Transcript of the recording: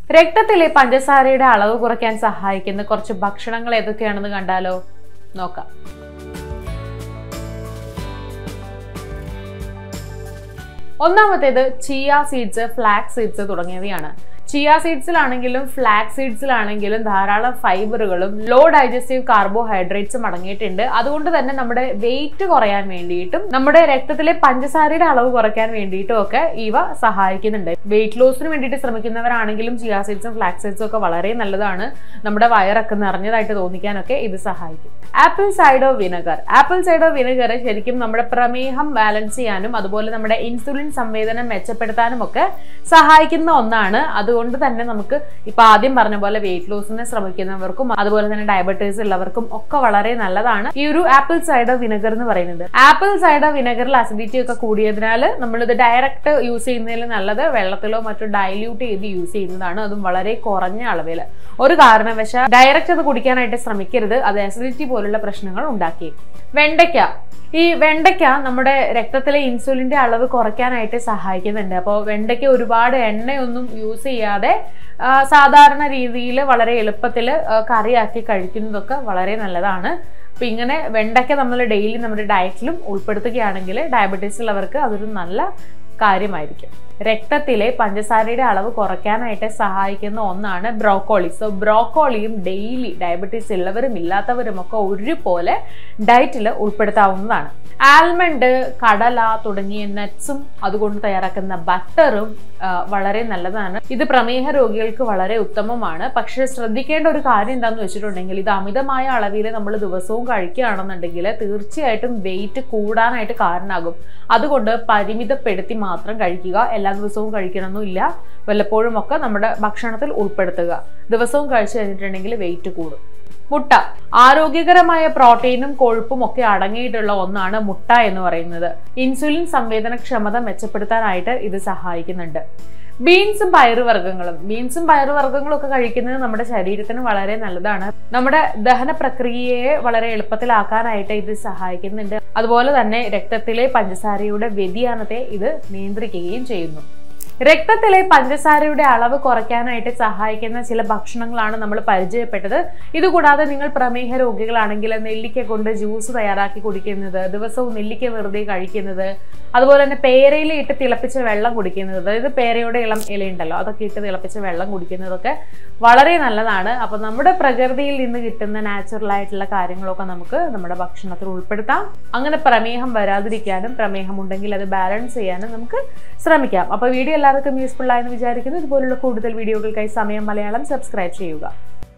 രക്തത്തിലെ പഞ്ചസാരയുടെ അളവ് കുറയ്ക്കാൻ സഹായിക്കുന്ന കുറച്ച് ഭക്ഷണങ്ങൾ ഏതൊക്കെയാണെന്ന് കണ്ടാലോ നോക്കാം ഒന്നാമത്തേത് ചിയ സീഡ്സ് ഫ്ലാക്സ് സീഡ്സ് തുടങ്ങിയവയാണ് ചിയ സീഡ്സിലാണെങ്കിലും ഫ്ലാക്സ് സീഡ്സിലാണെങ്കിലും ധാരാളം ഫൈബറുകളും ലോ ഡൈജസ്റ്റീവ് കാർബോഹൈഡ്രേറ്റ്സും അടങ്ങിയിട്ടുണ്ട് അതുകൊണ്ട് തന്നെ നമ്മുടെ വെയിറ്റ് കുറയാൻ വേണ്ടിയിട്ടും നമ്മുടെ രക്തത്തിലെ പഞ്ചസാരയുടെ അളവ് കുറയ്ക്കാൻ വേണ്ടിയിട്ടും ഒക്കെ ഇവ സഹായിക്കുന്നുണ്ട് വെയിറ്റ് ലോസിന് വേണ്ടിയിട്ട് ശ്രമിക്കുന്നവരാണെങ്കിലും ചിയ സീഡ്സും ഫ്ലാക്സ് സീഡ്സും ഒക്കെ വളരെ നല്ലതാണ് നമ്മുടെ വയറൊക്കെ നിറഞ്ഞതായിട്ട് തോന്നിക്കാനൊക്കെ ഇത് സഹായിക്കും apple cider vinegar apple cider vinegar ശരിക്കും നമ്മുടെ പ്രമേഹം ബാലൻസ് ചെയ്യാനും അതുപോലെ നമ്മുടെ ഇൻസുലിൻ സംവേദനം മെച്ചപ്പെടുത്താനും ഒക്കെ സഹായിക്കുന്ന ഒന്നാണ് അതുകൊണ്ട് തന്നെ നമുക്ക് ഇപ്പൊ ആദ്യം പറഞ്ഞ പോലെ വെയിറ്റ് ലോസിന് ശ്രമിക്കുന്നവർക്കും അതുപോലെ തന്നെ ഡയബറ്റീസ് ഉള്ളവർക്കും ഒക്കെ വളരെ നല്ലതാണ് ഈ ഒരു ആപ്പിൾ സൈഡർ വിനെഗർ എന്ന് പറയുന്നത് ആപ്പിൾ സൈഡർ വിനെഗറിൽ അസിഡിറ്റി ഒക്കെ കൂടിയതിനാൽ നമ്മളിത് ഡയറക്റ്റ് യൂസ് ചെയ്യുന്നതിൽ നല്ലത് വെള്ളത്തിലോ മറ്റോ ഡൈല്യൂട്ട് ചെയ്ത് യൂസ് ചെയ്യുന്നതാണ് അതും വളരെ കുറഞ്ഞ അളവിൽ ഒരു കാരണവശാൽ ഡയറക്റ്റ് അത് കുടിക്കാനായിട്ട് ശ്രമിക്കരുത് അത് അസിഡിറ്റി പോലുള്ള പ്രശ്നങ്ങൾ ഉണ്ടാക്കിയേക്കും വെണ്ടയ്ക്ക ഈ വെണ്ടയ്ക്ക നമ്മുടെ രക്തത്തിലെ ഇൻസുലിന്റെ അളവ് കുറയ്ക്കാനായിട്ട് സഹായിക്കുന്നുണ്ട് അപ്പോൾ വെണ്ടയ്ക്ക ഒരുപാട് എണ്ണയൊന്നും യൂസ് ചെയ്യാതെ ആ, സാധാരണ രീതിയിൽ വളരെ എളുപ്പത്തിൽ കറിയാക്കി കഴിക്കുന്നതൊക്കെ വളരെ നല്ലതാണ് അപ്പം ഇങ്ങനെ വെണ്ടയ്ക്ക നമ്മൾ ഡെയിലി നമ്മുടെ ഡയറ്റിലും ഉൾപ്പെടുത്തുകയാണെങ്കിൽ ഡയബറ്റീസ് ഉള്ളവർക്ക് അതൊരു നല്ല കാര്യമായിരിക്കും രക്തത്തിലെ പഞ്ചസാരയുടെ അളവ് കുറയ്ക്കാനായിട്ട് സഹായിക്കുന്ന ഒന്നാണ് ബ്രോക്കോളി സോ ബ്രോക്കോളിയും ഡെയിലി ഡയബറ്റീസ് ഉള്ളവരും ഇല്ലാത്തവരും ഒക്കെ ഒരുപോലെ ഡയറ്റിൽ ഉൾപ്പെടുത്താവുന്നതാണ് ആൽമണ്ട് കടല തുടങ്ങിയ നട്ട്സും അതുകൊണ്ട് തയ്യാറാക്കുന്ന ബട്ടറും വളരെ നല്ലതാണ് ഇത് പ്രമേഹ രോഗികൾക്ക് വളരെ ഉത്തമമാണ് പക്ഷെ ശ്രദ്ധിക്കേണ്ട ഒരു കാര്യം എന്താണെന്ന് വെച്ചിട്ടുണ്ടെങ്കിൽ ഇത് അമിതമായ അളവിൽ നമ്മൾ ദിവസവും കഴിക്കുകയാണെന്നുണ്ടെങ്കിൽ തീർച്ചയായിട്ടും വെയിറ്റ് കൂടാനായിട്ട് കാരണമാകും അതുകൊണ്ട് പരിമിതപ്പെടുത്തി മാത്രം കഴിക്കുക എല്ലാ ദിവസവും കഴിക്കണമെന്നില്ല വല്ലപ്പോഴും ഒക്കെ നമ്മുടെ ഭക്ഷണത്തിൽ ഉൾപ്പെടുത്തുക ദിവസവും കഴിച്ചു കഴിഞ്ഞിട്ടുണ്ടെങ്കിൽ വെയിറ്റ് കൂടും മുട്ട ആരോഗ്യകരമായ പ്രോട്ടീനും കൊഴുപ്പും ഒക്കെ അടങ്ങിയിട്ടുള്ള ഒന്നാണ് മുട്ട എന്ന് പറയുന്നത് ഇൻസുലിൻ സംവേദനക്ഷമത മെച്ചപ്പെടുത്താനായിട്ട് ഇത് സഹായിക്കുന്നുണ്ട് ബീൻസും പയറുവർഗ്ഗങ്ങളും ബീൻസും പയറുവർഗ്ഗങ്ങളും ഒക്കെ കഴിക്കുന്നത് നമ്മുടെ ശരീരത്തിന് വളരെ നല്ലതാണ് നമ്മുടെ ദഹന പ്രക്രിയയെ വളരെ എളുപ്പത്തിലാക്കാനായിട്ട് ഇത് സഹായിക്കുന്നുണ്ട് അതുപോലെ തന്നെ രക്തത്തിലെ പഞ്ചസാരയുടെ വ്യതിയാനത്തെ ഇത് നിയന്ത്രിക്കുകയും ചെയ്യുന്നു രക്തത്തിലെ പഞ്ചസാരയുടെ അളവ് കുറയ്ക്കാനായിട്ട് സഹായിക്കുന്ന ചില ഭക്ഷണങ്ങളാണ് നമ്മൾ പരിചയപ്പെട്ടത് ഇതുകൂടാതെ നിങ്ങൾ പ്രമേഹ രോഗികളാണെങ്കിൽ നെല്ലിക്ക കൊണ്ട് ജ്യൂസ് തയ്യാറാക്കി കുടിക്കുന്നത് ദിവസവും നെല്ലിക്ക വെറുതെ കഴിക്കുന്നത് അതുപോലെ തന്നെ പേരയില ഇട്ട് തിളപ്പിച്ച വെള്ളം കുടിക്കുന്നത് അതായത് പേരയുടെ ഇളം ഇലയുണ്ടല്ലോ അതൊക്കെ ഇട്ട് തിളപ്പിച്ച വെള്ളം കുടിക്കുന്നതൊക്കെ വളരെ നല്ലതാണ് അപ്പോൾ നമ്മുടെ പ്രകൃതിയിൽ നിന്ന് കിട്ടുന്ന നാച്ചുറൽ ആയിട്ടുള്ള കാര്യങ്ങളൊക്കെ നമുക്ക് നമ്മുടെ ഭക്ഷണത്തിൽ ഉൾപ്പെടുത്താം അങ്ങനെ പ്രമേഹം വരാതിരിക്കാനും പ്രമേഹം ഉണ്ടെങ്കിൽ അത് ബാലൻസ് ചെയ്യാനും നമുക്ക് ശ്രമിക്കാം അപ്പോൾ വീഡിയോ എല്ലാവർക്കും യൂസ്ഫുൾ ആയെന്ന് വിചാരിക്കുന്നു ഇതുപോലുള്ള കൂടുതൽ വീഡിയോകൾക്കായി സമയം മലയാളം സബ്സ്ക്രൈബ് ചെയ്യുക